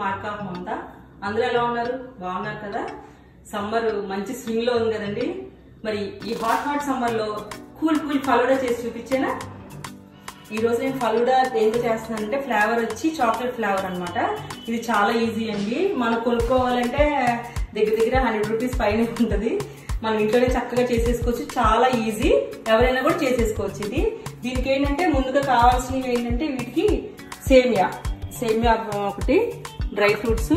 Mark of మమత అందరూ ఎలా ఉన్నారు బాగున్నారు కదా సమ్మర్ మంచి స్వింగ్ లో ఉంది కదండి మరి ఈ హాట్ హాట్ సమ్మర్ లో కూల్ కూల్ ఫలూడా చేసి చూపించేనా ఈ రోజు నేను ఫలూడా ఏం చేస్తున్నానంటే ఫ్లేవర్ వచ్చి చాక్లెట్ ఫ్లేవర్ అన్నమాట ఇది చాలా ఈజీ అండి మనం కొనుక్కోవాలంటే దగ్గర దగ్గర హండ్రెడ్ రూపీస్ పైన ఉంటుంది మనం ఇంట్లోనే చక్కగా చేసేసుకోవచ్చు చాలా ఈజీ ఎవరైనా కూడా చేసేసుకోవచ్చు ఇది దీనికి ఏంటంటే ముందుగా కావాల్సినవి ఏంటంటే వీటికి సేమియా సేమియా ఒకటి డ్రై ఫ్రూట్స్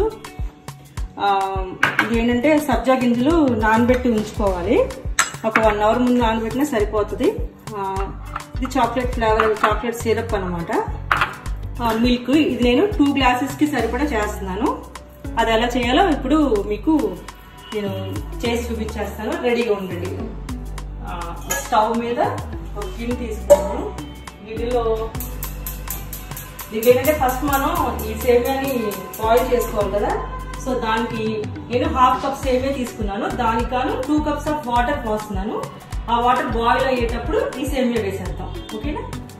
ఇది ఏంటంటే సబ్జా గింజలు నానబెట్టి ఉంచుకోవాలి ఒక వన్ అవర్ ముందు నానబెట్టినా సరిపోతుంది ఆ, ఇది చాక్లెట్ ఫ్లేవర్ చాక్లెట్ సిరప్ అనమాట మిల్క్ ఇది నేను టూ గ్లాసెస్కి సరిపడా చేస్తున్నాను అది ఎలా చేయాలో ఇప్పుడు మీకు నేను చేసి చూపించేస్తాను రెడీగా ఉండండి ఆ, స్టవ్ మీద ఒక గిన్నె తీసుకున్నాను గిన్నెలో దీనికి ఏంటంటే ఫస్ట్ మనం ఈ సేమియాని బాయిల్ చేసుకోవాలి కదా సో దానికి నేను హాఫ్ కప్ సేమియా తీసుకున్నాను దానికి గాను టూ కప్స్ ఆఫ్ వాటర్ పోస్తున్నాను ఆ వాటర్ బాయిల్ అయ్యేటప్పుడు ఈ సేమియా వేసేద్దాం ఓకేనా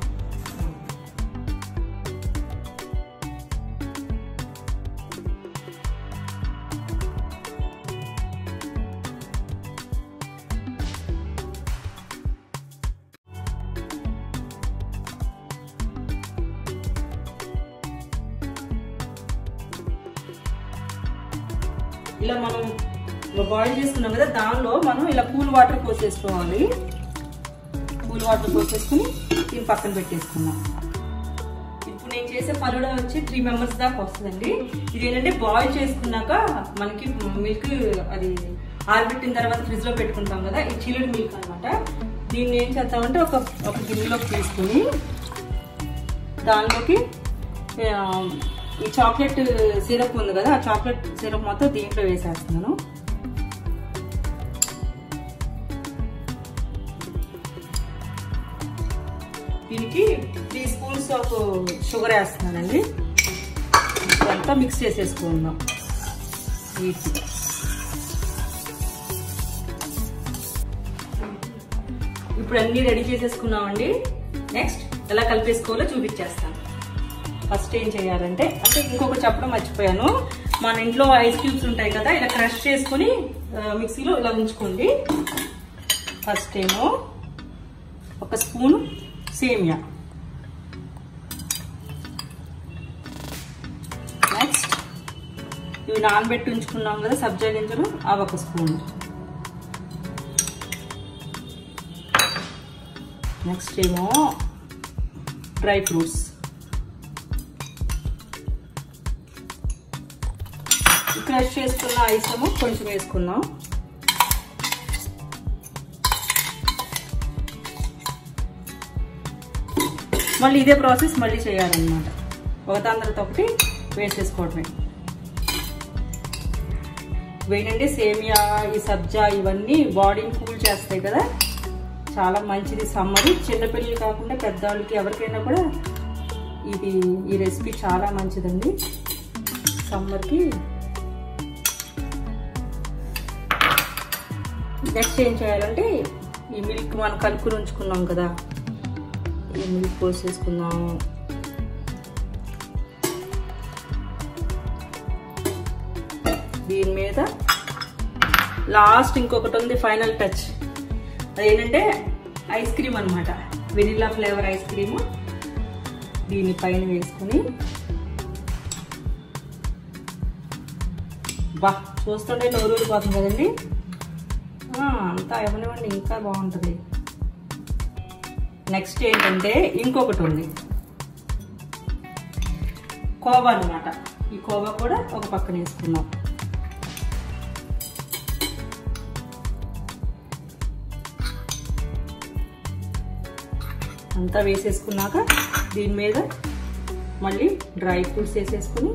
ఇలా మనం బాయిల్ చేసుకున్నాం కదా దానిలో మనం ఇలా కూల్ వాటర్ పోసేసుకోవాలి కూల్ వాటర్ పోసేసుకుని దీన్ని పక్కన పెట్టేసుకున్నాం ఇప్పుడు నేను చేసే ఫలుడా వచ్చి త్రీ మెంబర్స్ దాకా వస్తుందండి ఇది ఏంటంటే బాయిల్ చేసుకున్నాక మనకి మిల్క్ అది ఆరబెట్టిన తర్వాత ఫ్రిడ్జ్ లో పెట్టుకుంటాం కదా ఈ చిల్లుడు మిల్క్ అన్నమాట దీన్ని ఏం చేస్తామంటే ఒక ఒక గిన్నెలోకి తీసుకుని దానిలోకి ఆ, ఈ చాక్లెట్ సిరప్ ఉంది కదా ఆ చాక్లెట్ సిరప్ మొత్తం దీంట్లో వేసేస్తున్నాను దీనికి త్రీ స్పూన్స్ ఆఫ్ షుగర్ వేస్తున్నానండి ఇదంతా మిక్స్ చేసేసుకుందాం నీట్గా ఇప్పుడు అన్ని రెడీ చేసేసుకున్నామండి నెక్స్ట్ ఎలా కలిపేసుకోవాలో చూపించేస్తాను ఫస్ట్ ఏం చేయాలంటే అంటే ఇంకొకటి చెప్పడం మర్చిపోయాను మన ఇంట్లో ఐస్ క్యూబ్స్ ఉంటాయి కదా ఇలా క్రష్ చేసుకుని ఆ, మిక్సీలో ఇలా ఉంచుకోండి ఫస్ట్ ఏమో ఒక స్పూన్ సేమియా నెక్స్ట్ ఇవి నానబెట్టి ఉంచుకున్నాం కదా సబ్జా గింజలు అవి ఒక స్పూన్ నెక్స్ట్ ఏమో డ్రై ఫ్రూట్స్ క్రష్ చేసుకున్న ఐస్ ఏమో కొంచెం వేసుకుందాం మళ్ళీ ఇదే ప్రాసెస్ మళ్ళీ చేయాలన్నమాట ఒకదాని తర్వాత ఒకటి వేసేసుకోవడమే వేయండి సేమియా ఈ సబ్జా ఇవన్నీ బాడీని కూల్ చేస్తాయి కదా చాలా మంచిది సమ్మర్ చిన్నపిల్లలు కాకుండా పెద్దవాళ్ళకి ఎవరికైనా కూడా ఇది ఈ రెసిపీ చాలా మంచిదండి సమ్మర్కి నెక్స్ట్ ఏం చేయాలంటే ఈ మిల్క్ మనం కలుపుకుని ఉంచుకున్నాం కదా ఈ మిల్క్ పోసేసుకుందాం దీని మీద లాస్ట్ ఇంకొకటి ఉంది ఫైనల్ టచ్ అదేంటంటే ఐస్ క్రీమ్ అనమాట వెనిలా ఫ్లేవర్ ఐస్ క్రీమ్ దీని పైన వేసుకుని బా చూస్తుంటే నోరూరిపోతుంది కదండి ఆ, అంతా ఇవ్వనివ్వండి ఇంకా బాగుంటుంది నెక్స్ట్ ఏంటంటే ఇంకొకటి ఉంది కోవా అనమాట ఈ కోవా కూడా ఒక పక్కన వేసుకుందాం అంతా వేసేసుకున్నాక దీని మీద మళ్ళీ డ్రై ఫ్రూట్స్ వేసేసుకుని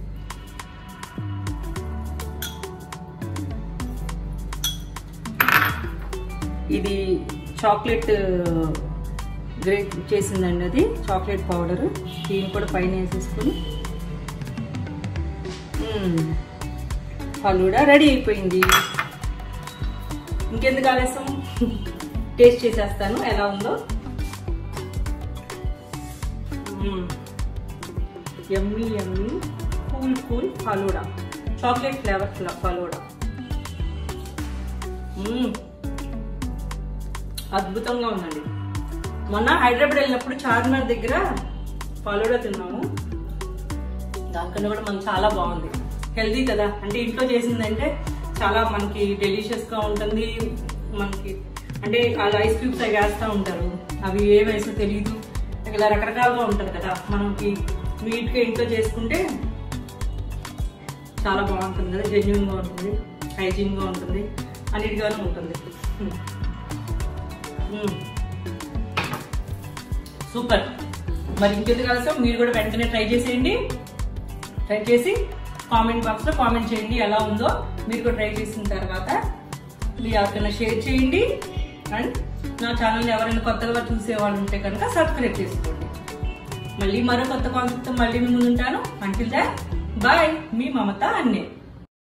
ఇది చాక్లెట్ గ్రేట్ చేసిందండి అది చాక్లెట్ పౌడర్ దీన్ని కూడా పైన వేసేసుకుని మ్మ్. ఫలూడా రెడీ అయిపోయింది ఇంకెందుకు ఆలస్యం టేస్ట్ చేసేస్తాను ఎలా ఉందో yummy yummy cool cool falooda chocolate flavour falooda మ్మ్. అద్భుతంగా ఉందండి మొన్న హైదరాబాద్ వెళ్ళినప్పుడు చార్మినార్ దగ్గర ఫలూడా తిన్నాము దానికన్నా కూడా మనకు చాలా బాగుంది హెల్దీ కదా అంటే ఇంట్లో చేసిందంటే చాలా మనకి డెలిషియస్ గా ఉంటుంది మనకి అంటే వాళ్ళు ఐస్ క్యూబ్స్ అవి వేస్తూ ఉంటారు అవి ఏ వయసు తెలియదు ఇలా రకరకాలుగా ఉంటుంది కదా మనకి నీట్గా ఇంట్లో చేసుకుంటే చాలా బాగుంటుంది కదా జెన్యున్ గా ఉంటుంది హైజీన్ గా ఉంటుంది అన్నిటిగానే ఉంటుంది మ్మ్. మ్మ్. సూపర్ మరి ఇంకెందుకు ఆలస్యం మీరు కూడా వెంటనే ట్రై చేసేయండి ట్రై చేసి కామెంట్ బాక్స్ లో కామెంట్ చేయండి ఎలా ఉందో మీరు కూడా ట్రై చేసిన తర్వాత మీ ఎవరికైనా షేర్ చేయండి అండ్ నా ఛానల్ ఎవరైనా కొత్తగా చూసే వాళ్ళు ఉంటే కనుక సబ్స్క్రైబ్ చేసుకోండి మళ్ళీ మరో కొత్త కాన్సెప్ట్ మళ్ళీ మీ ముందు ఉంటాను అంటిల్ దా బాయ్ మీ మమత అన్నే